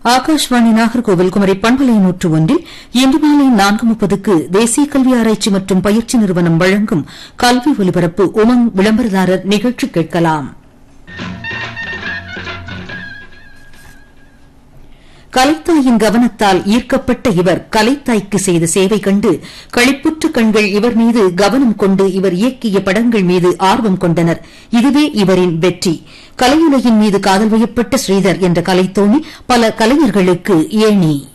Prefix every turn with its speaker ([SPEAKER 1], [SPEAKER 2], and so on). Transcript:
[SPEAKER 1] ஆகாஷ்வாணி நாகர்கோவில் குமரி பண்பலை நூற்று ஒன்றில் இன்று மாலை நான்கு முப்பதுக்கு தேசிய கல்வி ஆராய்ச்சி மற்றும் பயிற்சி நிறுவனம் வழங்கும் கல்வி ஒலிபரப்பு உமங் விளம்பரதாரர் நிகழ்ச்சி கேட்கலாம் கலைத்தாயின் கவனத்தால் ஈர்க்கப்பட்ட இவர் கலைத்தாய்க்கு செய்த சேவை கண்டு களிப்புற்ற கண்கள் இவர் மீது கவனம் கொண்டு இவர் இயக்கிய படங்கள் மீது ஆர்வம் கொண்டனர் இதுவே இவரின் வெற்றி கலையுலகின் மீது காதல் வயப்பட்ட ஸ்ரீதர் என்ற கலைத்தோணி பல கலைஞர்களுக்கு ஏணி